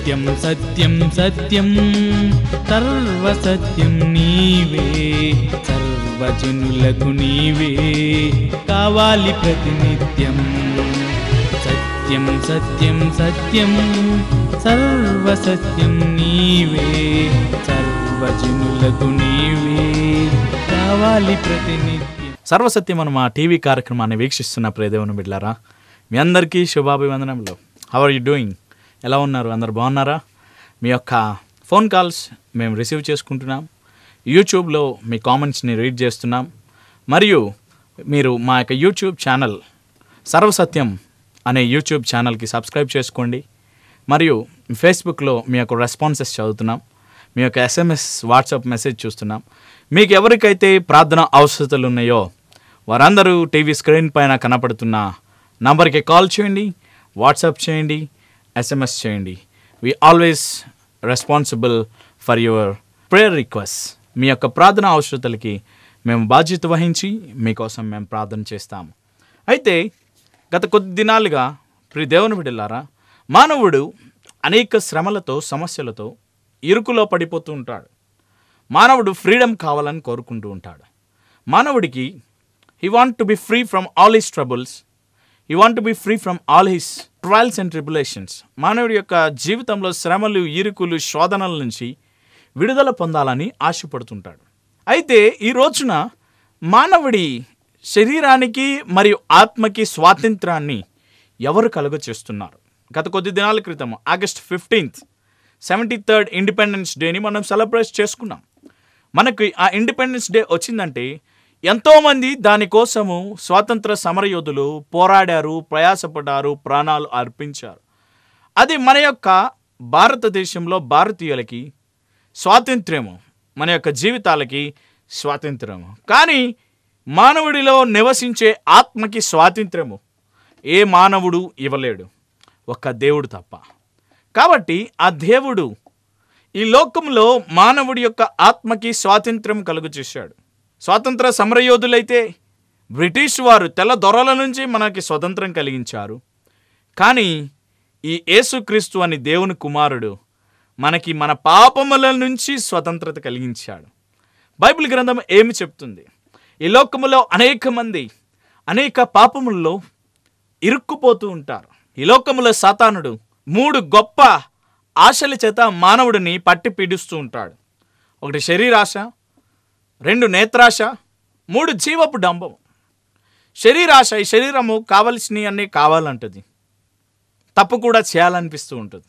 సత్యం సత్యం సత్యం సర్వసత్యం నీవే సర్వజనులకు నీవే కావాలి ప్రతినిత్యం సత్యం సత్యం సత్యం సర్వసత్యం నీవే సర్వజనులకు నీవే కావాలి ప్రతినిత్యం సర్వసత్యం మనం మా టీవీ కార్యక్రమాన్ని వీక్షిస్తున్న ప్రియదేవుని బిడ్డారా మీ అందరికీ శుభాభివందనములు హౌ ఆర్ యూ డూయింగ్ ఎలా ఉన్నారు అందరు బాగున్నారా మీ యొక్క ఫోన్ కాల్స్ మేము రిసీవ్ చేసుకుంటున్నాం యూట్యూబ్లో మీ కామెంట్స్ని రీడ్ చేస్తున్నాం మరియు మీరు మా యొక్క యూట్యూబ్ ఛానల్ సర్వసత్యం అనే యూట్యూబ్ ఛానల్కి సబ్స్క్రైబ్ చేసుకోండి మరియు ఫేస్బుక్లో మీ యొక్క రెస్పాన్సెస్ చదువుతున్నాం మీ యొక్క ఎస్ఎంఎస్ వాట్సాప్ మెసేజ్ చూస్తున్నాం మీకు ఎవరికైతే ప్రార్థన అవసరతలు ఉన్నాయో వారందరూ టీవీ స్క్రీన్ పైన కనపడుతున్న నంబర్కి కాల్ చేయండి వాట్సాప్ చేయండి ఎస్ఎంఎస్ చేయండి we always responsible for your prayer request మీ యొక్క ప్రార్థన అవసరతలకి మేము బాధ్యత వహించి మీకోసం మేము ప్రార్థన చేస్తాము అయితే గత కొద్ది దినాలుగా ప్రి దేవుని బిడ్డలారా మానవుడు అనేక శ్రమలతో సమస్యలతో ఇరుకులో పడిపోతూ ఉంటాడు మానవుడు ఫ్రీడమ్ కావాలని కోరుకుంటూ ఉంటాడు మానవుడికి he want to be free from all his troubles he want to be free from all his trials and tribulations మానవుడి యొక్క జీవితంలో శ్రమలు ఇరుకులు శోధనల నుంచి విడుదల పొందాలని ఆశపడుతుంటాడు అయితే ఈ రోజున మానవుడి శరీరానికి మరియు ఆత్మకి స్వాతంత్రాన్ని ఎవరు కలుగ చేస్తున్నారు గత కొద్ది దినాల క్రితం August fifteenth seventy third Independence డేని మనం సెలబ్రేట్ చేసుకున్నాం మనకి ఆ ఇండిపెండెన్స్ డే వచ్చిందంటే ఎంతోమంది దానికోసము స్వాతంత్ర సమరయోధులు పోరాడారు ప్రయాసపడ్డారు ప్రాణాలు అర్పించారు అది మన యొక్క భారతదేశంలో భారతీయులకి స్వాతంత్ర్యము మన యొక్క జీవితాలకి స్వాతంత్ర్యము కానీ మానవుడిలో నివసించే ఆత్మకి స్వాతంత్ర్యము ఏ మానవుడు ఇవ్వలేడు ఒక్క దేవుడు తప్ప కాబట్టి ఆ దేవుడు ఈ లోకంలో మానవుడి యొక్క ఆత్మకి స్వాతంత్ర్యం కలుగు చేశాడు స్వాతంత్ర సమరయోధులైతే బ్రిటిష్ వారు తెల్ల దొరల నుంచి మనకి స్వతంత్రం కలిగించారు కానీ ఈ యేసుక్రీస్తు అని దేవుని కుమారుడు మనకి మన పాపముల నుంచి స్వతంత్రత కలిగించాడు బైబిల్ గ్రంథం ఏమి చెప్తుంది ఈ లోకములో అనేక మంది అనేక పాపముల్లో ఇరుక్కుపోతూ ఉంటారు ఈ లోకములో సాతానుడు మూడు గొప్ప ఆశల చేత మానవుడిని పట్టి పీడిస్తూ ఉంటాడు ఒకటి శరీరాశ రెండు నేత్రాశ మూడు జీవపు డంబం శరీరాశ ఈ శరీరము కావలసినవి అన్నీ కావాలంటది తప్పు కూడా చేయాలనిపిస్తూ ఉంటుంది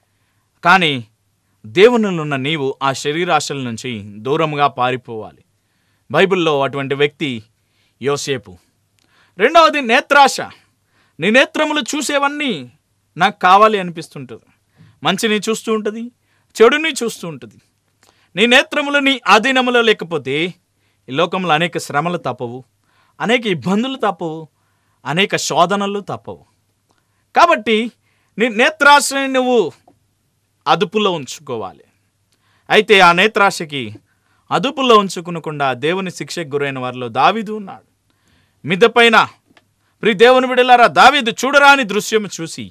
కానీ దేవునిలో నీవు ఆ శరీరాశల నుంచి దూరంగా పారిపోవాలి బైబిల్లో అటువంటి వ్యక్తి యోసేపు రెండవది నేత్రాశ నీ నేత్రములు చూసేవన్నీ నాకు కావాలి అనిపిస్తుంటుంది మంచిని చూస్తూ ఉంటుంది చెడుని చూస్తూ ఉంటుంది నీ నేత్రములు నీ ఆధీనములో లేకపోతే ఈ లోకంలో అనేక శ్రమలు తప్పవు అనేక ఇబ్బందులు తప్పవు అనేక శోధనలు తప్పవు కాబట్టి నీ నేత్రాశని నువ్వు అదుపులో ఉంచుకోవాలి అయితే ఆ నేత్రాశకి అదుపులో ఉంచుకునకుండా దేవుని శిక్షకు గురైన వారిలో దావీదు ఉన్నాడు మిద్దపైన ప్రి దేవుని బిడలారా దావీదు చూడరాని దృశ్యం చూసి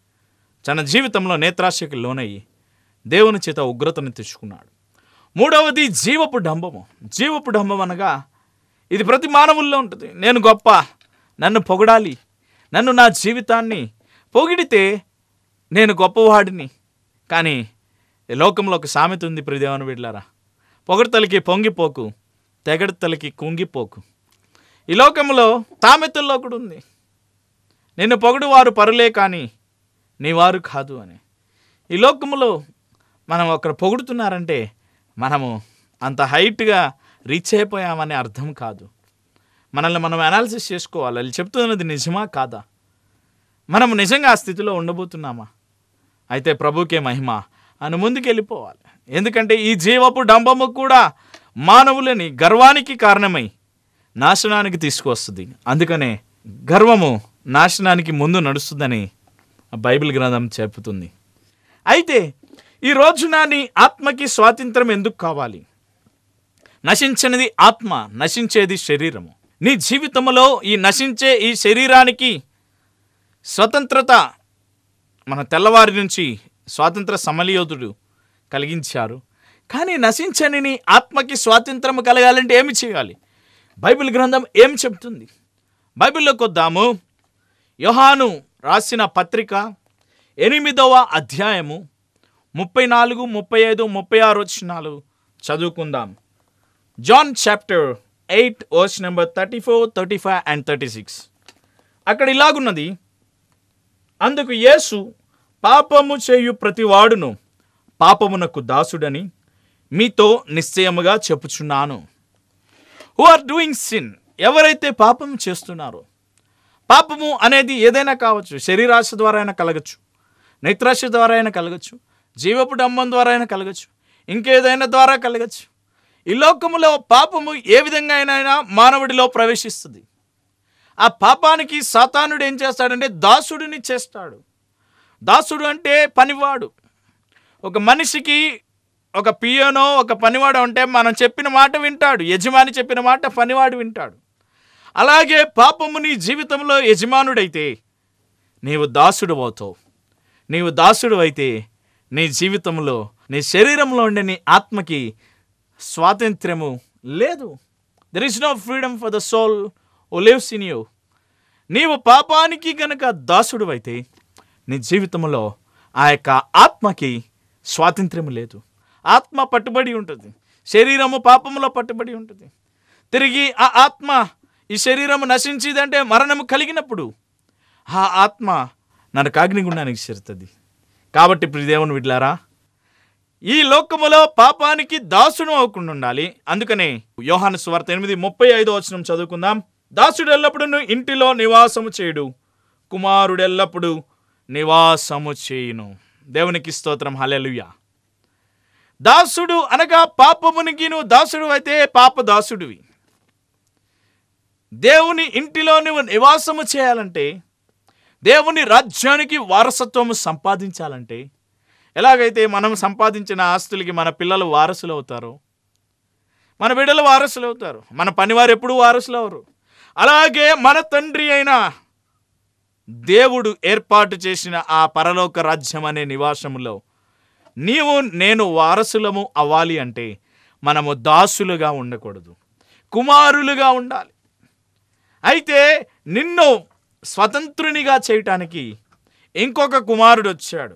తన జీవితంలో నేత్రాశకి లోనయ్యి దేవుని చేత ఉగ్రతను తెచ్చుకున్నాడు మూడవది జీవపు డంబము జీవపు డంబం అనగా ఇది ప్రతి మానవుల్లో ఉంటుంది నేను గొప్ప నన్ను పొగడాలి నన్ను నా జీవితాన్ని పొగిడితే నేను గొప్పవాడిని కానీ ఈ లోకంలో ఒక సామెత ఉంది ప్రియదేవన బిడ్లారా పొగడతలకి పొంగిపోకు తెగడతలకి కుంగిపోకు ఈ లోకంలో సామెతల్లో కూడా ఉంది నిన్ను పొగడు వారు పరులే కానీ నీ వారు కాదు అని ఈ లోకంలో మనం ఒకరు పొగుడుతున్నారంటే మనము అంత హైట్గా రీచ్ అయిపోయామని అర్థం కాదు మనల్ని మనం అనాలిసిస్ చేసుకోవాలి వాళ్ళు చెప్తున్నది నిజమా కాదా మనం నిజంగా ఆ స్థితిలో ఉండబోతున్నామా అయితే ప్రభుకే మహిమ అని ముందుకెళ్ళిపోవాలి ఎందుకంటే ఈ జీవపు డంబము కూడా మానవులని గర్వానికి కారణమై నాశనానికి తీసుకువస్తుంది అందుకనే గర్వము నాశనానికి ముందు నడుస్తుందని బైబిల్ గ్రంథం చెబుతుంది అయితే ఈ రోజున నీ ఆత్మకి స్వాతంత్రం ఎందుకు కావాలి నశించనిది ఆత్మ నశించేది శరీరము నీ జీవితంలో ఈ నశించే ఈ శరీరానికి స్వతంత్రత మన తెల్లవారి నుంచి స్వాతంత్ర సమలయోధుడు కలిగించారు కానీ నశించని నీ ఆత్మకి స్వాతంత్రము కలగాలంటే ఏమి చేయాలి బైబిల్ గ్రంథం ఏం చెప్తుంది బైబిల్లోకి వద్దాము యోహాను రాసిన పత్రిక ఎనిమిదవ అధ్యాయము ముప్పై నాలుగు ముప్పై ఐదు ముప్పై ఆరు వచ్చినాలు చదువుకుందాం John chapter eight verse number thirty four thirty five and thirty six అక్కడ ఇలాగున్నది అందుకు యేసు పాపము చేయు ప్రతివాడును పాపమునకు దాసుడని మీతో నిశ్చయముగా చెప్పుచున్నాను హు ఆర్ డూయింగ్ సిన్ ఎవరైతే పాపం చేస్తున్నారో పాపము అనేది ఏదైనా కావచ్చు శరీరాశ ద్వారా అయినా కలగచ్చు నేత్రాశ ద్వారా అయినా కలగచ్చు జీవపు డంబం ద్వారా అయినా కలగచ్చు ఇంకేదైనా ద్వారా కలగచ్చు ఈ లోకములో పాపము ఏ విధంగా అయినా మానవుడిలో ప్రవేశిస్తుంది ఆ పాపానికి సాతానుడు ఏం చేస్తాడంటే దాసుడిని చేస్తాడు దాసుడు అంటే పనివాడు ఒక మనిషికి ఒక పియోనో ఒక పనివాడు అంటే మనం చెప్పిన మాట వింటాడు యజమాని చెప్పిన మాట పనివాడు వింటాడు అలాగే పాపము నీ జీవితంలో యజమానుడైతే నీవు దాసుడు అవుతావు నీవు దాసుడు అయితే నీ జీవితంలో నీ శరీరంలో ఉండే నీ ఆత్మకి స్వాతంత్ర్యము లేదు there is no freedom for the soul who lives in you నీవు పాపానికి గనక దాసుడు అయితే నీ జీవితంలో ఆ యొక్క ఆత్మకి స్వాతంత్ర్యం లేదు ఆత్మ పట్టుబడి ఉంటుంది శరీరము పాపములో పట్టుబడి ఉంటుంది తిరిగి ఆ ఆత్మ ఈ శరీరము నశించిదంటే మరణము కలిగినప్పుడు ఆ ఆత్మ నరకాగ్నిగుండానికి చేరుతుంది కాబట్టి ఇప్పుడు దేవుని విడ్లారా ఈ లోకములో పాపానికి దాసుడు అవ్వకుండా ఉండాలి అందుకనే యోహాను సువార్త ఎనిమిది ముప్పై ఐదో వచనం చదువుకుందాం దాసుడు ఎల్లప్పుడూ ఇంటిలో నివాసము చేయుడు కుమారుడు ఎల్లప్పుడూ నివాసము చేయును దేవునికి స్తోత్రం హల్లెలూయా దాసుడు అనగా పాపమునికి నువ్వు దాసుడు అయితే పాప దాసుడివి దేవుని ఇంటిలో నువ్వు నివాసము చేయాలంటే దేవుని రాజ్యానికి వారసత్వము సంపాదించాలంటే ఎలాగైతే మనం సంపాదించిన ఆస్తులకి మన పిల్లలు వారసులు అవుతారో మన బిడ్డలు వారసులు అవుతారు మన పనివారు ఎప్పుడు వారసులు అవరు అలాగే మన తండ్రి అయిన దేవుడు ఏర్పాటు చేసిన ఆ పరలోక రాజ్యం అనే నివాసములో నీవు నేను వారసులము అవ్వాలి అంటే మనము దాసులుగా ఉండకూడదు కుమారులుగా ఉండాలి అయితే నిన్ను స్వతంత్రునిగా చేయటానికి ఇంకొక కుమారుడు వచ్చాడు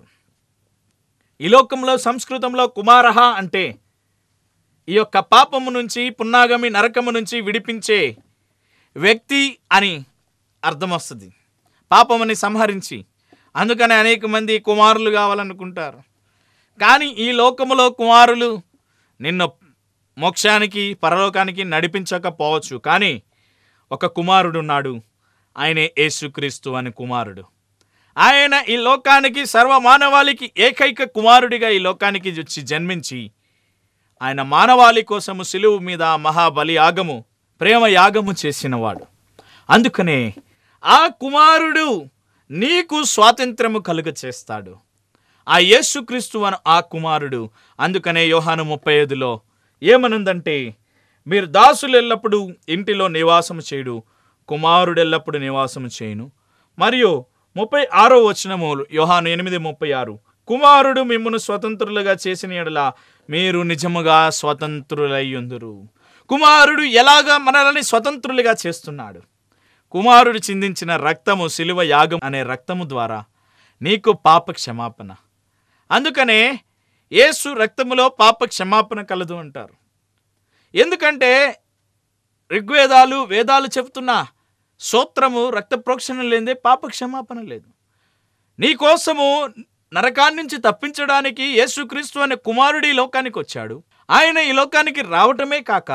ఈ లోకంలో సంస్కృతంలో కుమారహ అంటే ఈ యొక్క పాపము నుంచి పున్నాగమి నరకము నుంచి విడిపించే వ్యక్తి అని అర్థం వస్తుంది పాపముని సంహరించి అందుకని అనేక మంది కుమారులు కావాలనుకుంటారు కానీ ఈ లోకములో కుమారులు నిన్ను మోక్షానికి పరలోకానికి నడిపించకపోవచ్చు కానీ ఒక కుమారుడు ఉన్నాడు ఆయనే యేసుక్రీస్తు అని కుమారుడు ఆయన ఈ లోకానికి సర్వమానవాళికి ఏకైక కుమారుడిగా ఈ లోకానికి వచ్చి జన్మించి ఆయన మానవాళి కోసము సిలువు మీద మహాబలి యాగము ప్రేమ యాగము చేసినవాడు అందుకనే ఆ కుమారుడు నీకు స్వాతంత్రము కలుగ చేస్తాడు ఆ యేసుక్రీస్తు అను ఆ కుమారుడు అందుకనే యోహాను ముప్పై ఐదులో ఏమనుందంటే మీరు దాసులు ఎల్లప్పుడూ ఇంటిలో నివాసము చేయుడు కుమారుడు ఎల్లప్పుడూ నివాసము చేయును మరియు ముప్పై ఆరో వచనము యోహాను ఎనిమిది ముప్పై ఆరు కుమారుడు మిమ్మల్ని స్వతంత్రులుగా చేసిన ఎడల మీరు నిజముగా స్వతంత్రులయ్యుందురు కుమారుడు ఎలాగా మనల్ని స్వతంత్రులుగా చేస్తున్నాడు కుమారుడు చిందించిన రక్తము శిలువ యాగం అనే రక్తము ద్వారా నీకు పాప క్షమాపణ అందుకనే యేసు రక్తములో పాప క్షమాపణ కలదు అంటారు ఎందుకంటే ఋగ్వేదాలు వేదాలు చెబుతున్న సూత్రము రక్త ప్రోక్షణ లేదే పాప క్షమాపణ లేదు నీ కోసము నరకాన్ని నుంచి తప్పించడానికి యేసుక్రీస్తు అనే కుమారుడు ఈ లోకానికి వచ్చాడు ఆయన ఈ లోకానికి రావటమే కాక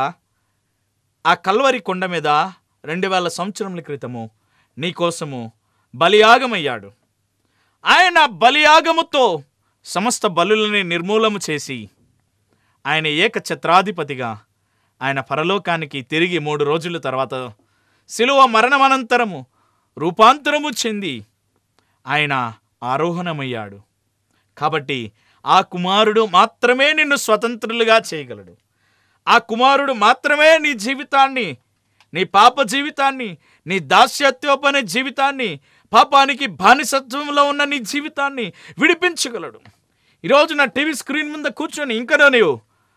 ఆ కల్వరి కొండ మీద రెండు వేల సంవత్సరముల క్రితము నీ కోసము బలియాగమయ్యాడు ఆయన బలియాగముతో సమస్త బలులని నిర్మూలము చేసి ఆయన ఏక ఛత్రాధిపతిగా ఆయన పరలోకానికి తిరిగి మూడు రోజుల తర్వాత శిలువ మరణమనంతరము రూపాంతరము చెంది ఆయన ఆరోహణమయ్యాడు కాబట్టి ఆ కుమారుడు మాత్రమే నిన్ను స్వతంత్రులుగా చేయగలడు ఆ కుమారుడు మాత్రమే నీ జీవితాన్ని నీ పాప జీవితాన్ని నీ దాస్యత్వపన జీవితాన్ని పాపానికి బానిసత్వంలో ఉన్న నీ జీవితాన్ని విడిపించగలడు ఈరోజు నా టీవీ స్క్రీన్ ముందు కూర్చొని ఇంకా నీవు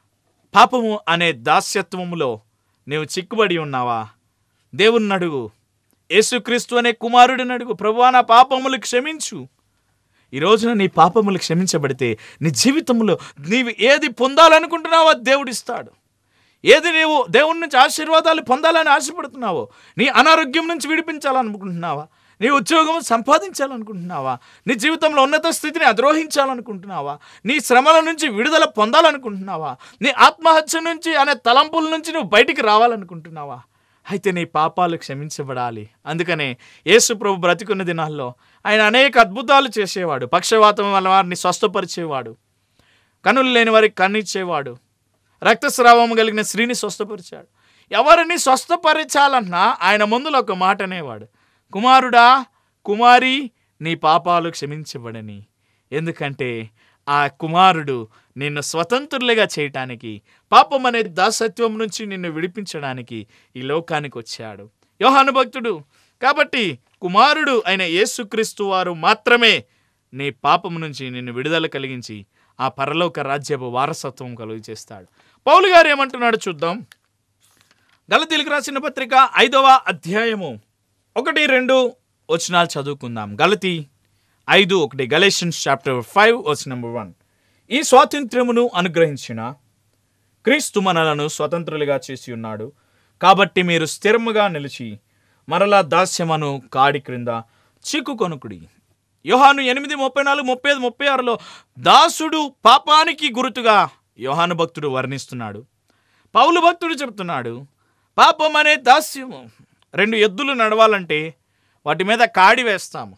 పాపము అనే దాస్యత్వములో నీవు చిక్కుబడి ఉన్నావా దేవుని అడుగు యేసుక్రీస్తు అనే కుమారుడిని అడుగు ప్రభువా నా పాపములు క్షమించు ఈ రోజున నీ పాపములు క్షమించబడితే నీ జీవితంలో నీవు ఏది పొందాలనుకుంటున్నావో అది దేవుడిస్తాడు ఏది నీవు దేవుడి నుంచి ఆశీర్వాదాలు పొందాలని ఆశపడుతున్నావో నీ అనారోగ్యం నుంచి విడిపించాలనుకుంటున్నావా నీ ఉద్యోగం సంపాదించాలనుకుంటున్నావా నీ జీవితంలో ఉన్నత స్థితిని అద్రోహించాలనుకుంటున్నావా నీ శ్రమల నుంచి విడుదల పొందాలనుకుంటున్నావా నీ ఆత్మహత్య నుంచి అనే తలంపుల నుంచి నువ్వు బయటికి రావాలనుకుంటున్నావా అయితే నీ పాపాలు క్షమించబడాలి అందుకనే యేసు ప్రభు బ్రతికున్న దినాల్లో ఆయన అనేక అద్భుతాలు చేసేవాడు పక్షవాతం వల్ల వారిని స్వస్థపరిచేవాడు కనులు లేని వారికి కన్నిచ్చేవాడు రక్తస్రావం కలిగిన స్త్రీని స్వస్థపరిచాడు ఎవరిని స్వస్థపరచాలన్నా ఆయన ముందులో ఒక మాట అనేవాడు కుమారుడా కుమారి నీ పాపాలు క్షమించబడని ఎందుకంటే ఆ కుమారుడు నిన్ను స్వతంత్రులుగా చేయటానికి పాపం అనే దాసత్వం నుంచి నిన్ను విడిపించడానికి ఈ లోకానికి వచ్చాడు యోహాను భక్తుడు కాబట్టి కుమారుడు అయిన యేసుక్రీస్తు వారు మాత్రమే నీ పాపం నుంచి నిన్ను విడుదల కలిగించి ఆ పరలోక రాజ్యపు వారసత్వం కలుగు చేస్తాడు పౌలు గారు ఏమంటున్నాడు చూద్దాం గలతీలకు రాసిన పత్రిక ఐదవ అధ్యాయము ఒకటి రెండు వచనాలు చదువుకుందాం గలతి ఐదు ఒకటి Galatians chapter five verse number one ఈ స్వాతంత్ర్యమును అనుగ్రహించిన క్రీస్తు మనలను స్వతంత్రులుగా చేసి ఉన్నాడు కాబట్టి మీరు స్థిరముగా నిలిచి మరలా దాస్యమను కాడి క్రింద చిక్కుకొనుకుడి యోహాను ఎనిమిది ముప్పై నాలుగు ముప్పై ఐదు ముప్పై ఆరులో దాసుడు పాపానికి గుర్తుగా యోహాను భక్తుడు వర్ణిస్తున్నాడు పౌలు భక్తుడు చెప్తున్నాడు పాపం అనే దాస్యము రెండు ఎద్దులు నడవాలంటే వాటి మీద కాడి వేస్తాము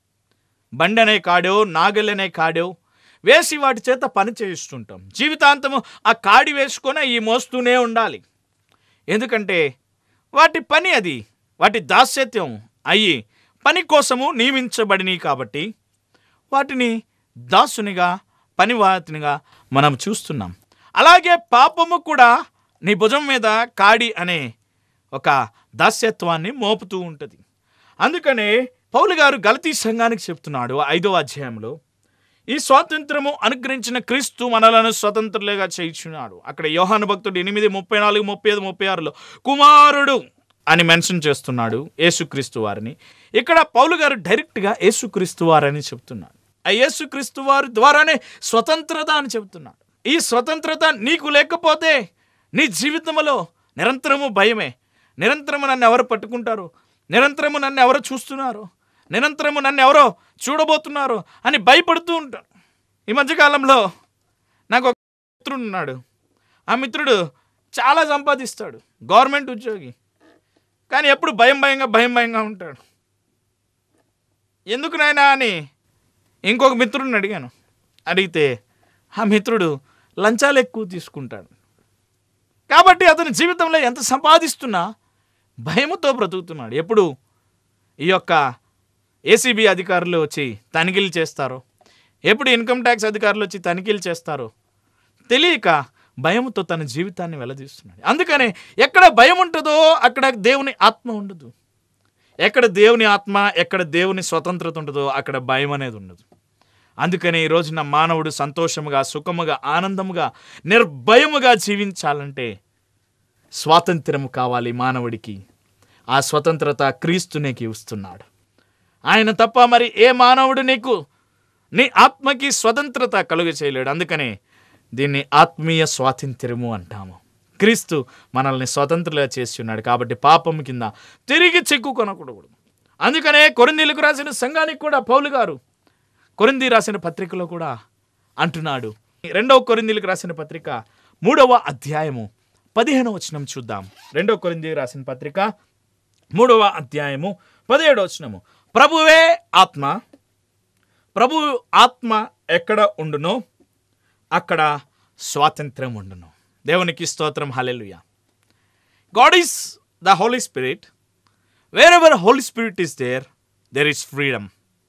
బండి అనే కాడో నాగలి అనే కాడో వేసి వాటి చేత పని చేయిస్తుంటాం జీవితాంతము ఆ కాడి వేసుకొని ఈ మోస్తూనే ఉండాలి ఎందుకంటే వాటి పని అది వాటి దాస్యత్యం అయ్యి పని కోసము నియమించబడినవి కాబట్టి వాటిని దాసునిగా పనివాతినిగా మనం చూస్తున్నాం అలాగే పాపము కూడా నీ భుజం మీద కాడి అనే ఒక దాస్యత్వాన్ని మోపుతూ ఉంటుంది అందుకనే పౌలు గారు గలతీ సంఘానికి చెప్తున్నాడు ఐదో అధ్యాయంలో ఈ స్వాతంత్రము అనుగ్రహించిన క్రీస్తు మనలను స్వతంత్రులుగా చేయించున్నాడు అక్కడ యోహాను భక్తుడు ఎనిమిది ముప్పై నాలుగు ముప్పై ఐదు ముప్పై ఆరులో కుమారుడు అని మెన్షన్ చేస్తున్నాడు యేసుక్రీస్తు వారిని ఇక్కడ పౌలు గారు డైరెక్ట్గా యేసుక్రీస్తు వారని చెప్తున్నాడు ఆ యేసుక్రీస్తు వారి ద్వారానే స్వతంత్రత అని చెప్తున్నాడు ఈ స్వతంత్రత నీకు లేకపోతే నీ జీవితంలో నిరంతరము భయమే నిరంతరము నన్ను ఎవరు పట్టుకుంటారు నిరంతరము నన్ను ఎవరు చూస్తున్నారు నిరంతరము నన్ను ఎవరో చూడబోతున్నారు అని భయపడుతూ ఉంటాను ఈ మధ్యకాలంలో నాకు ఒక మిత్రుడు ఉన్నాడు ఆ మిత్రుడు చాలా సంపాదిస్తాడు గవర్నమెంట్ ఉద్యోగి కానీ ఎప్పుడు భయం భయంగా భయం భయంగా ఉంటాడు ఎందుకు నాయనా అని ఇంకొక మిత్రుడిని అడిగాను అడిగితే ఆ మిత్రుడు లంచాలు ఎక్కువ తీసుకుంటాడు కాబట్టి అతని జీవితంలో ఎంత సంపాదిస్తున్నా భయముతో బ్రతుకుతున్నాడు ఎప్పుడు ఈ యొక్క ఏసీబీ అధికారులు వచ్చి తనిఖీలు చేస్తారో ఎప్పుడు ఇన్కమ్ ట్యాక్స్ అధికారులు వచ్చి తనిఖీలు చేస్తారో తెలియక భయంతో తన జీవితాన్ని వెలదీస్తున్నాడు అందుకనే ఎక్కడ భయం ఉంటుందో అక్కడ దేవుని ఆత్మ ఉండదు ఎక్కడ దేవుని ఆత్మ ఎక్కడ దేవుని స్వతంత్రత ఉంటుందో అక్కడ భయం అనేది ఉండదు అందుకని ఈ రోజున మానవుడు సంతోషముగా సుఖముగా ఆనందముగా నిర్భయముగా జీవించాలంటే స్వాతంత్రము కావాలి మానవుడికి ఆ స్వతంత్రత క్రీస్తు నీకు ఇస్తున్నాడు ఆయన తప్ప మరి ఏ మానవుడు నీకు నీ ఆత్మకి స్వతంత్రత కలుగ చేయలేడు అందుకనే దీన్ని ఆత్మీయ స్వాతంత్ర్యము అంటాము క్రీస్తు మనల్ని స్వతంత్రులుగా చేసి ఉన్నాడు కాబట్టి పాపం కింద తిరిగి చెక్కుకొనకూడదు అందుకనే కొరిందీలకు రాసిన సంఘానికి కూడా పౌలు గారు కొరింది రాసిన పత్రికలో కూడా అంటున్నాడు రెండవ కొరిందీలకు రాసిన పత్రిక మూడవ అధ్యాయము పదిహేనవ వచనం చూద్దాం రెండవ కొరింది రాసిన పత్రిక మూడవ అధ్యాయము పదిహేడవ వచనము ప్రభువే ఆత్మ ప్రభు ఆత్మ ఎక్కడ ఉండునో అక్కడ స్వాతంత్రం ఉండును దేవునికి స్తోత్రం hallelujah God is the Holy Spirit wherever Holy Spirit is there there is freedom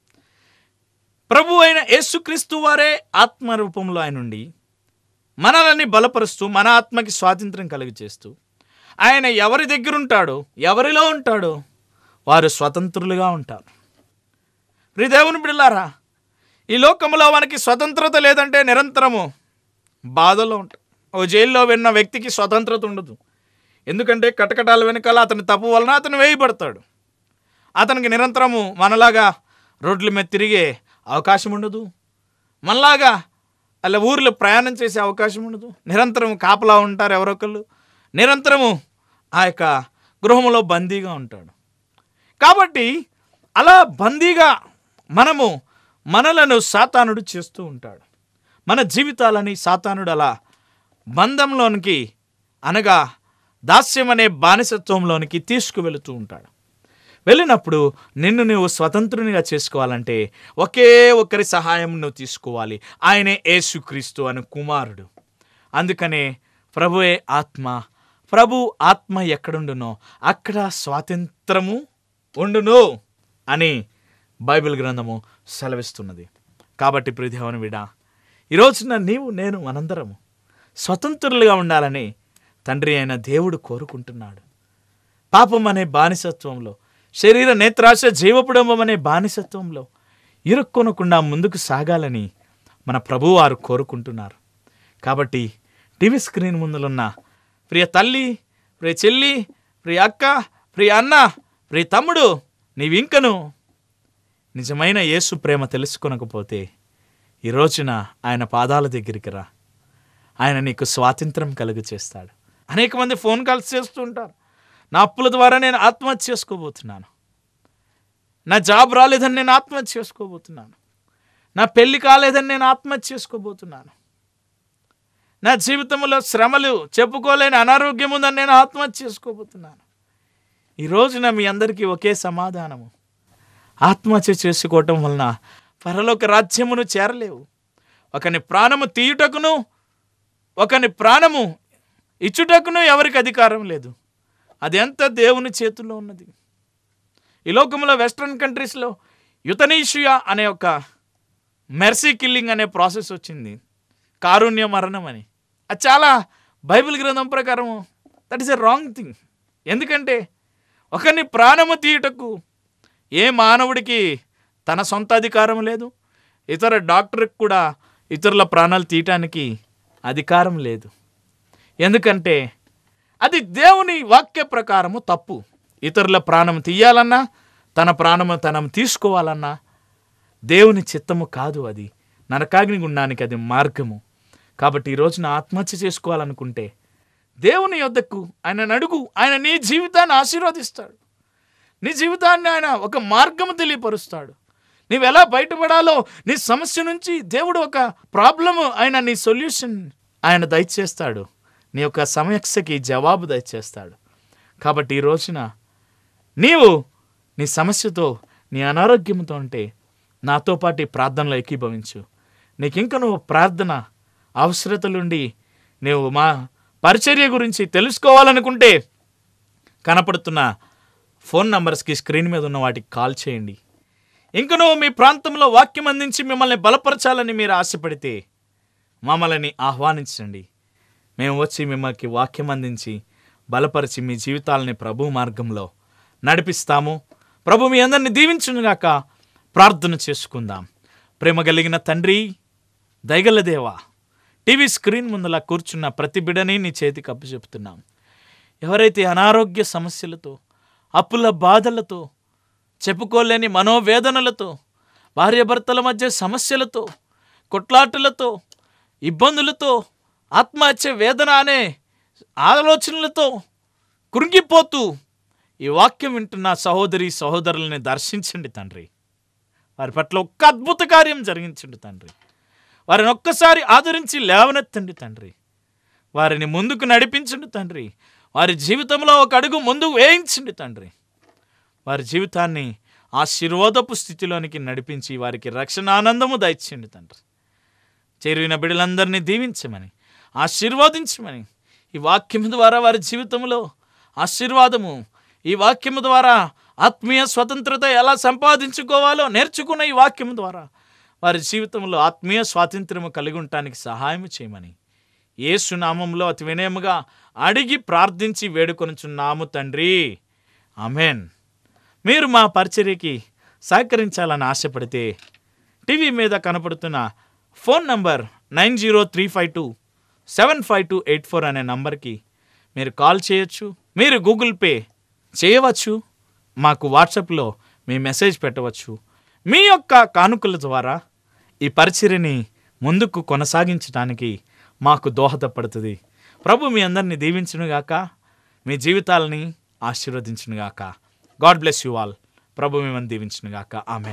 ప్రభు అయిన యేసుక్రీస్తు వారే ఆత్మ రూపంలో ఆయన ఉండి మనల్ని బలపరుస్తూ మన ఆత్మకి స్వాతంత్రం కలిగజేస్తూ ఆయన ఎవరి దగ్గర ఉంటాడో ఎవరిలో ఉంటాడో వారు స్వతంత్రులుగా ఉంటారు ప్రియ దేవుని బిడ్డలారా ఈ లోకంలో మనకి స్వతంత్రత లేదంటే నిరంతరము బాధలో ఉంటాం ఓ జైల్లో విన్న వ్యక్తికి స్వతంత్రత ఉండదు ఎందుకంటే కటకటాల వెనకాల అతని తప్పు వలన అతను వేయబడతాడు అతనికి నిరంతరము మనలాగా రోడ్ల మీద తిరిగే అవకాశం ఉండదు మనలాగా అలా ఊర్లో ప్రయాణం చేసే అవకాశం ఉండదు నిరంతరం కాపలా ఉంటారు ఎవరొకళ్ళు నిరంతరము ఆ యొక్క గృహంలో బందీగా ఉంటాడు కాబట్టి అలా బందీగా మనము మనలను సాతానుడు చేస్తూ ఉంటాడు మన జీవితాలని సాతానుడు అలా బంధంలోనికి అనగా దాస్యం అనే బానిసత్వంలోనికి తీసుకువెళుతూ ఉంటాడు వెళ్ళినప్పుడు నిన్ను నువ్వు స్వతంత్రునిగా చేసుకోవాలంటే ఒకే ఒక్కరి సహాయం నువ్వు తీసుకోవాలి ఆయనే యేసుక్రీస్తు అని కుమారుడు అందుకనే ప్రభువే ఆత్మ ప్రభు ఆత్మ ఎక్కడుండునో అక్కడ స్వాతంత్రము ఉండును అని బైబిల్ గ్రంథము సెలవిస్తున్నది కాబట్టి ప్రియదేవని విడా ఈ రోజున నీవు నేను మనందరము స్వతంత్రులుగా ఉండాలని తండ్రి అయిన దేవుడు కోరుకుంటున్నాడు పాపం అనే బానిసత్వంలో శరీర నేత్రాశ జీవపుడంబం అనే బానిసత్వంలో ఇరుక్కొనకుండా ముందుకు సాగాలని మన ప్రభువు వారు కోరుకుంటున్నారు కాబట్టి టీవీ స్క్రీన్ ముందులున్న ప్రియ తల్లి ప్రియ చెల్లి ప్రియ అక్క ప్రియ అన్న ప్రియ తమ్ముడు నీవింకను నిజమైన యేసు ప్రేమ తెలుసుకొనకపోతే ఈ రోజున ఆయన పాదాల దగ్గరికి రా ఆయన నీకు స్వాతంత్రం కలుగు చేస్తాడు అనేక మంది ఫోన్ కాల్స్ చేస్తూ ఉంటారు నా అప్పుల ద్వారా నేను ఆత్మహత్య చేసుకోబోతున్నాను నా జాబ్ రాలేదని నేను ఆత్మహత్య చేసుకోబోతున్నాను నా పెళ్లి కాలేదని నేను ఆత్మహత్య చేసుకోబోతున్నాను నా జీవితంలో శ్రమలు చెప్పుకోలేని అనారోగ్యం ఉందని నేను ఆత్మహత్య చేసుకోబోతున్నాను ఈ రోజున మీ అందరికీ ఒకే సమాధానము ఆత్మహత్య చేసుకోవటం వలన పరలోక రాజ్యమును చేరలేవు ఒకని ప్రాణము తీయుటకును ఒకని ప్రాణము ఇచ్చుటకును ఎవరికి అధికారం లేదు అది ఎంత దేవుని చేతుల్లో ఉన్నది ఈ లోకంలో వెస్ట్రన్ కంట్రీస్లో యుతనీషియా అనే ఒక మెర్సీ కిల్లింగ్ అనే ప్రాసెస్ వచ్చింది కారుణ్య మరణం అని అది చాలా బైబిల్ గ్రంథం ప్రకారం that is a wrong thing ఎందుకంటే ఒకరిని ప్రాణము తీయుటకు ఏ మానవుడికి తన సొంత అధికారం లేదు ఇతర డాక్టర్కి కూడా ఇతరుల ప్రాణాలు తీయటానికి అధికారం లేదు ఎందుకంటే అది దేవుని వాక్య ప్రకారము తప్పు ఇతరుల ప్రాణం తీయాలన్నా తన ప్రాణము తనం తీసుకోవాలన్నా దేవుని చిత్తము కాదు అది నరకాగ్ని గుండానికి అది మార్గము కాబట్టి ఈ రోజున ఆత్మహత్య చేసుకోవాలనుకుంటే దేవుని యొద్దకు ఆయన అడుగు ఆయన నీ జీవితాన్ని ఆశీర్వదిస్తాడు నీ జీవితాన్ని ఆయన ఒక మార్గము తెలియపరుస్తాడు నీవు ఎలా బయటపడాలో నీ సమస్య నుంచి దేవుడు ఒక ప్రాబ్లము ఆయన నీ సొల్యూషన్ ఆయన దయచేస్తాడు నీ యొక్క సమస్యకి జవాబు దయచేస్తాడు కాబట్టి ఈ రోజున నీవు నీ సమస్యతో నీ అనారోగ్యంతో ఉంటే నాతో పాటు ఈ ప్రార్థనలో ఏకీభవించు నీకు ఇంకా నువ్వు ప్రార్థన అవసరతలుండి నువ్వు మా పరిచర్య గురించి తెలుసుకోవాలనుకుంటే కనపడుతున్న ఫోన్ నంబర్స్కి స్క్రీన్ మీద ఉన్న వాటికి కాల్ చేయండి ఇంక నువ్వు మీ ప్రాంతంలో వాక్యం అందించి మిమ్మల్ని బలపరచాలని మీరు ఆశపడితే మమ్మల్ని ఆహ్వానించండి మేము వచ్చి మిమ్మల్ని వాక్యం అందించి బలపరిచి మీ జీవితాలని ప్రభు మార్గంలో నడిపిస్తాము ప్రభు మీ అందరిని దీవించునుగాక ప్రార్థన చేసుకుందాం ప్రేమ కలిగిన తండ్రి దయగల దేవా టీవీ స్క్రీన్ ముందలా కూర్చున్న ప్రతి బిడని నీ చేతికి అప్పచెప్తున్నాం ఎవరైతే అనారోగ్య సమస్యలతో అప్పుల బాధలతో చెప్పుకోలేని మనోవేదనలతో భార్యాభర్తల మధ్య సమస్యలతో కొట్లాటలతో ఇబ్బందులతో ఆత్మహత్య వేదన అనే ఆలోచనలతో కృంగిపోతూ ఈ వాక్యం వింటున్న సహోదరి సహోదరుల్ని దర్శించండి తండ్రి వారి పట్ల ఒక్క అద్భుత కార్యం జరిగించండి తండ్రి వారిని ఒక్కసారి ఆదరించి లేవనెత్తండి తండ్రి వారిని ముందుకు నడిపించండి తండ్రి వారి జీవితంలో ఒక అడుగు ముందుకు వేయించండి తండ్రి వారి జీవితాన్ని ఆశీర్వాదపు స్థితిలోనికి నడిపించి వారికి రక్షణ ఆనందము దయచేయండి తండ్రి చేరిన బిడ్డలందరినీ దీవించమని ఆశీర్వాదించమని ఈ వాక్యం ద్వారా వారి జీవితంలో ఆశీర్వాదము ఈ వాక్యం ద్వారా ఆత్మీయ స్వతంత్రత ఎలా సంపాదించుకోవాలో నేర్చుకున్న ఈ వాక్యం ద్వారా వారి జీవితంలో ఆత్మీయ స్వాతంత్ర్యము కలిగి ఉండటానికి సహాయం చేయమని యేసు నామంలో అతి వినయముగా అడిగి ప్రార్థించి వేడుకొనుచున్నాము తండ్రి ఆమెన్ మీరు మా పరిచర్యకి సహకరించాలని ఆశపడితే టీవీ మీద కనపడుతున్న phone number nine zero three five two seven five two eight four అనే నంబర్కి మీరు కాల్ చేయొచ్చు మీరు గూగుల్ పే చేయవచ్చు మాకు వాట్సాప్లో మీ మెసేజ్ పెట్టవచ్చు మీ యొక్క కానుకల ద్వారా ఈ పరిచర్యని ముందుకు కొనసాగించడానికి మాకు దోహదపడుతుంది ప్రభు మీ అందరిని దీవించునుగాక మీ జీవితాలని ఆశీర్వదించునుగాక గాడ్ బ్లెస్ యు ఆల్ ప్రభు మిమ్మల్ని దీవించునుగాక ఆమె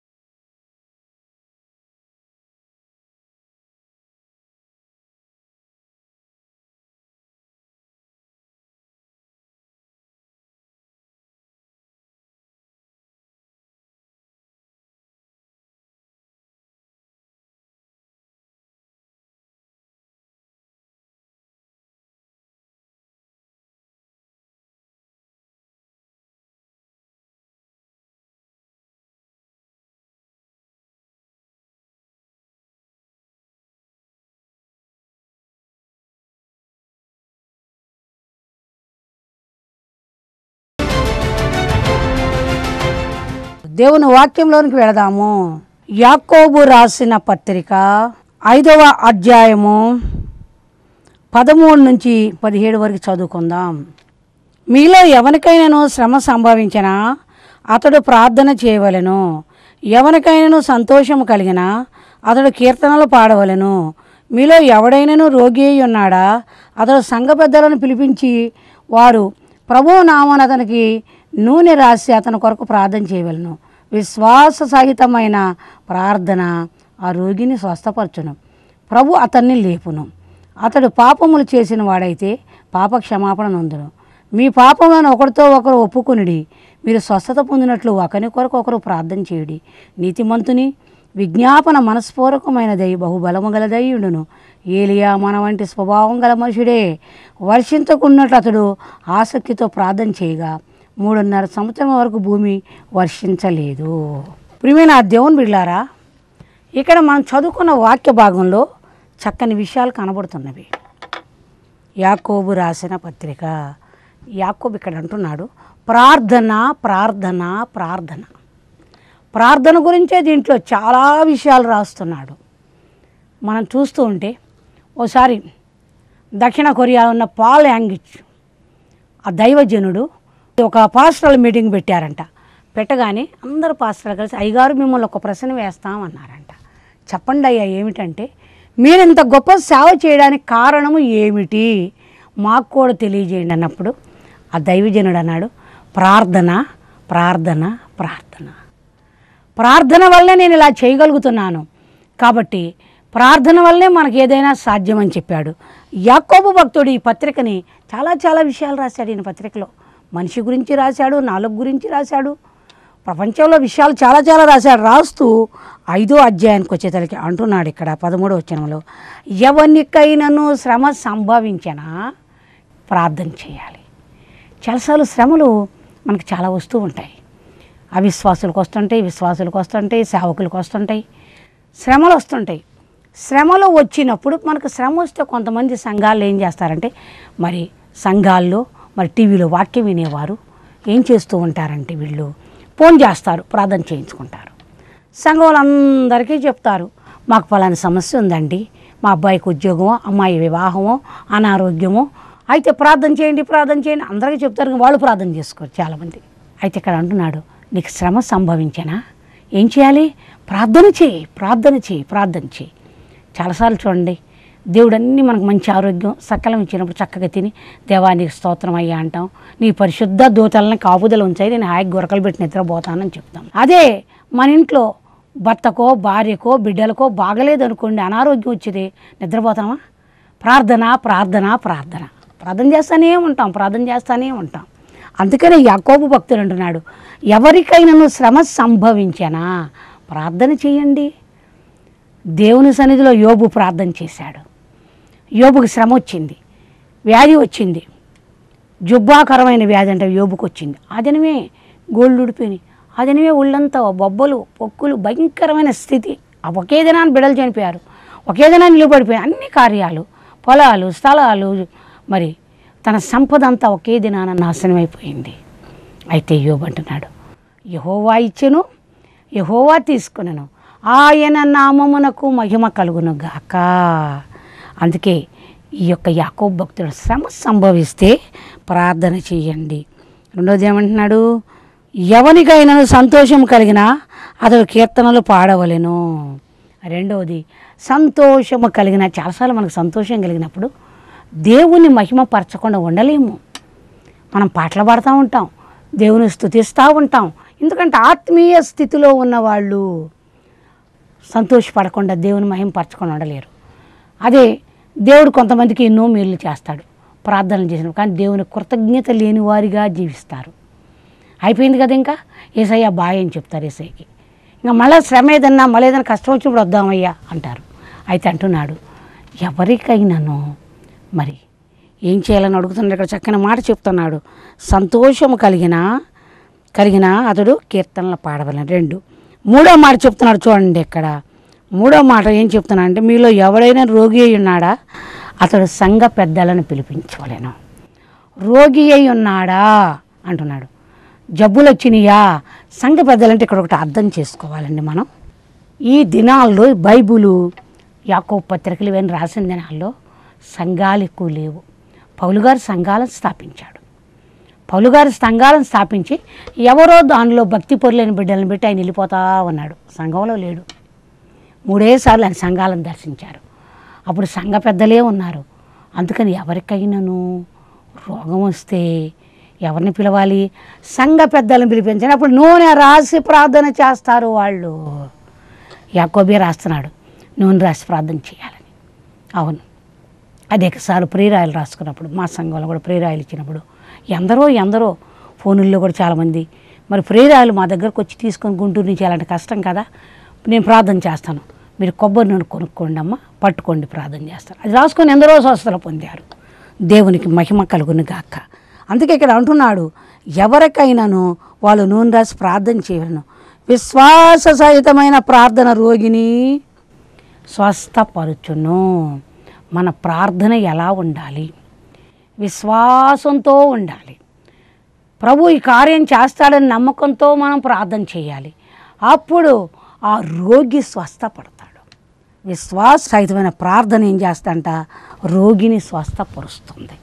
దేవుని వాక్యంలోనికి వెళదాము యాకోబు రాసిన పత్రిక ఐదవ అధ్యాయము పదమూడు నుంచి పదిహేడు వరకు చదువుకుందాం మీలో ఎవరికైనాను శ్రమ సంభవించినా అతడు ప్రార్థన చేయవలెను ఎవరికైనాను సంతోషము కలిగినా అతడు కీర్తనలు పాడవలెను మీలో ఎవడైనాను రోగి అయి ఉన్నాడా అతడు సంఘ పెద్దలను పిలిపించి వారు ప్రభు నామన అతనికి నూనె రాసి అతని కొరకు ప్రార్థన చేయవలను విశ్వాస సహితమైన ప్రార్థన ఆ రోగిని స్వస్థపరచును ప్రభు అతన్ని లేపును అతడు పాపములు చేసిన వాడైతే పాప క్షమాపణ నొందును మీ పాపములను ఒకరితో ఒకరు ఒప్పుకొనిడి మీరు స్వస్థత పొందినట్లు ఒకరి కొరకు ఒకరు ప్రార్థన చేయుడి నీతిమంతుని విజ్ఞాపన మనస్పూర్వకమైనదై బహుబలము గలదయ్యుడును ఏలియా మన వంటి స్వభావం గల మనుషుడే వర్షించకున్నట్లు అతడు ఆసక్తితో ప్రార్థన చేయగా మూడున్నర సంవత్సరం వరకు భూమి వర్షించలేదు ప్రియమైన ఆ దేవుని బిడ్లారా ఇక్కడ మనం చదువుకున్న వాక్య భాగంలో చక్కని విషయాలు కనబడుతున్నవి యాకోబు రాసిన పత్రిక యాకోబు ఇక్కడ అంటున్నాడు ప్రార్థన ప్రార్థన ప్రార్థన ప్రార్థన గురించే దీంట్లో చాలా విషయాలు రాస్తున్నాడు మనం చూస్తూ ఉంటే ఓసారి దక్షిణ కొరియా ఉన్న పాల్ యాంగిచ్ ఆ దైవజనుడు ఒక పాస్టల్ మీటింగ్ పెట్టారంట పెట్టగానే అందరు పాస్టర్లు కలిసి అయ్యగారు మిమ్మల్ని ఒక ప్రశ్న వేస్తామన్నారంట చెప్పండి అయ్యా ఏమిటంటే మీరు ఇంత గొప్ప సేవ చేయడానికి కారణము ఏమిటి మాకు కూడా తెలియజేయండి అన్నప్పుడు ఆ దైవజనుడు అన్నాడు ప్రార్థన ప్రార్థన ప్రార్థన ప్రార్థన వల్లే నేను ఇలా చేయగలుగుతున్నాను కాబట్టి ప్రార్థన వల్లే మనకు ఏదైనా సాధ్యమని చెప్పాడు యాకోబు భక్తుడు ఈ పత్రికని చాలా చాలా విషయాలు రాశాడు ఈయన పత్రికలో మనిషి గురించి రాశాడు నాలుగు గురించి రాశాడు ప్రపంచంలో విషయాలు చాలా చాలా రాశాడు రాస్తూ ఐదో అధ్యాయానికి వచ్చేసరికి అంటున్నాడు ఇక్కడ పదమూడో వచనంలో ఎవరికైనాను శ్రమ సంభవించినా ప్రార్థన చేయాలి చాలాసార్లు శ్రమలు మనకు చాలా వస్తూ ఉంటాయి అవిశ్వాసులకు వస్తుంటాయి విశ్వాసులకు వస్తుంటాయి సేవకులకు వస్తుంటాయి శ్రమలు వస్తుంటాయి శ్రమలు వచ్చినప్పుడు మనకు శ్రమ వస్తే కొంతమంది సంఘాలు ఏం చేస్తారంటే మరి సంఘాల్లో మరి టీవీలో వాక్యం వినేవారు ఏం చేస్తూ ఉంటారంటే వీళ్ళు ఫోన్ చేస్తారు ప్రార్థన చేయించుకుంటారు సంఘం వాళ్ళందరికీ చెప్తారు మాకు పలాని సమస్య ఉందండి మా అబ్బాయికి ఉద్యోగమో అమ్మాయి వివాహమో అనారోగ్యమో అయితే ప్రార్థన చేయండి ప్రార్థన చేయండి అందరికీ చెప్తారు కానీ వాళ్ళు ప్రార్థన చేసుకోరు చాలామంది అయితే ఇక్కడ అంటున్నాడు నీకు శ్రమ సంభవించనా ఏం చేయాలి ప్రార్థన చేయి ప్రార్థన చేయి ప్రార్థన చేయి చాలాసార్లు చూడండి దేవుడు అన్నీ మనకు మంచి ఆరోగ్యం సకలం ఇచ్చినప్పుడు చక్కగా తిని దేవానికి స్తోత్రం అయ్యా అంటాం నీ పరిశుద్ధ దూతలని కాపుదలు ఉంచాయి నేను హాయిగా గురకలు పెట్టి నిద్రపోతానని చెప్తాం అదే మన ఇంట్లో భర్తకో భార్యకో బిడ్డలకో బాగలేదు అనుకోండి అనారోగ్యం వచ్చేది నిద్రపోతామా ప్రార్థన ప్రార్థన ప్రార్థన ప్రార్థన చేస్తానే ఉంటాం ప్రార్థన చేస్తానే ఉంటాం అందుకనే యాకోబు భక్తుడు అంటున్నాడు ఎవరికైనాను శ్రమ సంభవించనా ప్రార్థన చేయండి దేవుని సన్నిధిలో యోబు ప్రార్థన చేశాడు యోబుకి శ్రమ వచ్చింది వ్యాధి వచ్చింది జుబ్బాకరమైన వ్యాధి అంటే యోబుకు వచ్చింది ఆ దినమే గోళ్ళు ఉడిపోయినాయి ఆ దినమే ఒళ్ళంతా బొబ్బలు పొక్కులు భయంకరమైన స్థితి ఆ ఒకే దినాన్ని బిడలు చనిపోయారు ఒకే దినాన్ని నిలబడిపోయాయి అన్ని కార్యాలు పొలాలు స్థలాలు మరి తన సంపద అంతా ఒకే దినాన నాశనం అయిపోయింది అయితే యోబు అంటున్నాడు యహోవా ఇచ్చెను యహోవా తీసుకున్నాను ఆయన నామమునకు మహిమ కలుగును గాక అందుకే ఈ యొక్క యాకోబ్ భక్తుడు శ్రమ సంభవిస్తే ప్రార్థన చేయండి రెండోది ఏమంటున్నాడు ఎవరికైనా సంతోషం కలిగినా అతడు కీర్తనలు పాడవలెను రెండవది సంతోషము కలిగిన చాలాసార్లు మనకు సంతోషం కలిగినప్పుడు దేవుని మహిమపరచకుండా ఉండలేము మనం పాటలు పాడుతూ ఉంటాం దేవుని స్థుతిస్తూ ఉంటాం ఎందుకంటే ఆత్మీయ స్థితిలో ఉన్నవాళ్ళు సంతోషపడకుండా దేవుని మహిమపరచకుండా ఉండలేరు అదే దేవుడు కొంతమందికి ఎన్నో మేలు చేస్తాడు ప్రార్థనలు చేసినప్పుడు కానీ దేవుని కృతజ్ఞత లేని వారిగా జీవిస్తారు అయిపోయింది కదా ఇంకా ఏసయ్య బాయ్ అని చెప్తారు ఏసయ్యకి ఇంకా మళ్ళీ శ్రమ ఏదన్నా మళ్ళీ ఏదైనా కష్టం వచ్చినప్పుడు వద్దామయ్యా అంటారు అయితే అంటున్నాడు ఎవరికైనాను మరి ఏం చేయాలని అడుగుతున్నాడు ఇక్కడ చక్కని మాట చెప్తున్నాడు సంతోషము కలిగిన కలిగిన అతడు కీర్తనలు పాడవలని రెండు మూడో మాట చెప్తున్నాడు చూడండి ఇక్కడ మూడో మాట ఏం చెప్తున్నా అంటే మీలో ఎవరైనా రోగి అయి ఉన్నాడా అతడు సంఘ పెద్దలను పిలిపించవలేను రోగి అయి ఉన్నాడా అంటున్నాడు జబ్బులు వచ్చినాయా సంఘ పెద్దలంటే ఇక్కడ ఒకటి అర్థం చేసుకోవాలండి మనం ఈ దినాల్లో బైబులు యాకో పత్రికలు ఇవన్నీ రాసిన దినాల్లో సంఘాలు ఎక్కువ లేవు పౌలు గారు సంఘాలను స్థాపించాడు పౌలు గారు సంఘాలను స్థాపించి ఎవరో దానిలో భక్తి పొరులైన బిడ్డలను పెట్టి ఆయన వెళ్ళిపోతా ఉన్నాడు సంఘంలో లేడు మూడేసార్లు ఆయన సంఘాలను దర్శించారు అప్పుడు సంఘ పెద్దలే ఉన్నారు అందుకని ఎవరికైనాను రోగం వస్తే ఎవరిని పిలవాలి సంఘ పెద్దలను పిలిపించాలి అప్పుడు నూనె రాసి ప్రార్థన చేస్తారు వాళ్ళు యాకోబే రాస్తున్నాడు నూనె రాసి ప్రార్థన చేయాలని అవును అనేకసార్లు ప్రేరాయలు రాసుకున్నప్పుడు మా సంఘంలో కూడా ప్రేరాయలు ఇచ్చినప్పుడు ఎందరో ఎందరో ఫోనుల్లో కూడా చాలామంది మరి ప్రేరాయలు మా దగ్గరకు వచ్చి తీసుకొని గుంటూరు నుంచి అలాంటి కష్టం కదా నేను ప్రార్థన చేస్తాను మీరు కొబ్బరి నూనె కొనుక్కోండి అమ్మ పట్టుకోండి ప్రార్థన చేస్తారు అది రాసుకొని ఎందరో స్వస్థలు పొందారు దేవునికి మహిమ కలుగును గాక అందుకే ఇక్కడ అంటున్నాడు ఎవరికైనాను వాళ్ళు నూనె రాసి ప్రార్థన చేయలను విశ్వాస సహితమైన ప్రార్థన రోగిని స్వస్థపరుచును మన ప్రార్థన ఎలా ఉండాలి విశ్వాసంతో ఉండాలి ప్రభు ఈ కార్యం చేస్తాడని నమ్మకంతో మనం ప్రార్థన చేయాలి అప్పుడు ఆ రోగి స్వస్థపడతాడు విశ్వాస సహితమైన ప్రార్థన ఏం చేస్తంట రోగిని స్వస్థపరుస్తుంది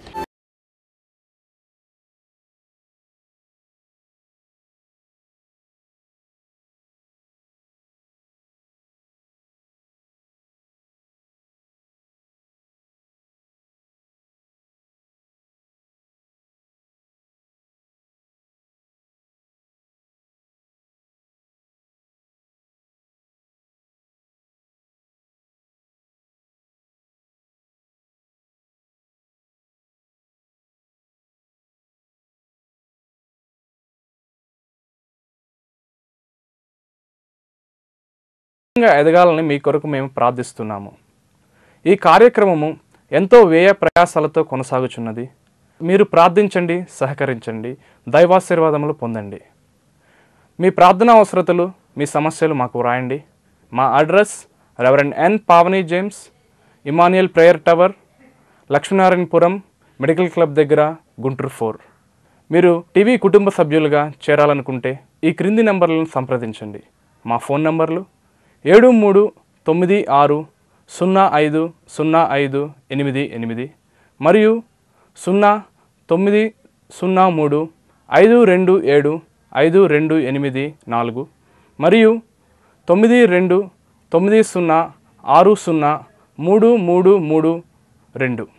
ఇంకా ఎదగాలని మీ కొరకు మేము ప్రార్థిస్తున్నాము ఈ కార్యక్రమము ఎంతో వ్యయ ప్రయాసాలతో కొనసాగుచున్నది మీరు ప్రార్థించండి సహకరించండి దైవాశీర్వాదములు పొందండి మీ ప్రార్థన అవసరతలు మీ సమస్యలు మాకు వ్రాయండి మా address reverend N Pavani James Emmanuel prayer tower Lakshminarayanapuram medical club దగ్గర గుంటూరు ఫోర్ మీరు టీవీ కుటుంబ సభ్యులుగా చేరాలనుకుంటే ఈ క్రింది నంబర్లను సంప్రదించండి మా ఫోన్ నంబర్లు ఏడు మూడు తొమ్మిది ఆరు సున్నా ఐదు సున్నా ఐదు ఎనిమిది ఎనిమిది మరియు సున్నా తొమ్మిది సున్నా మూడు ఐదు రెండు ఏడు ఐదు రెండు ఎనిమిది నాలుగు మరియు తొమ్మిది రెండు తొమ్మిది సున్నా ఆరు సున్నా మూడు మూడు మూడు రెండు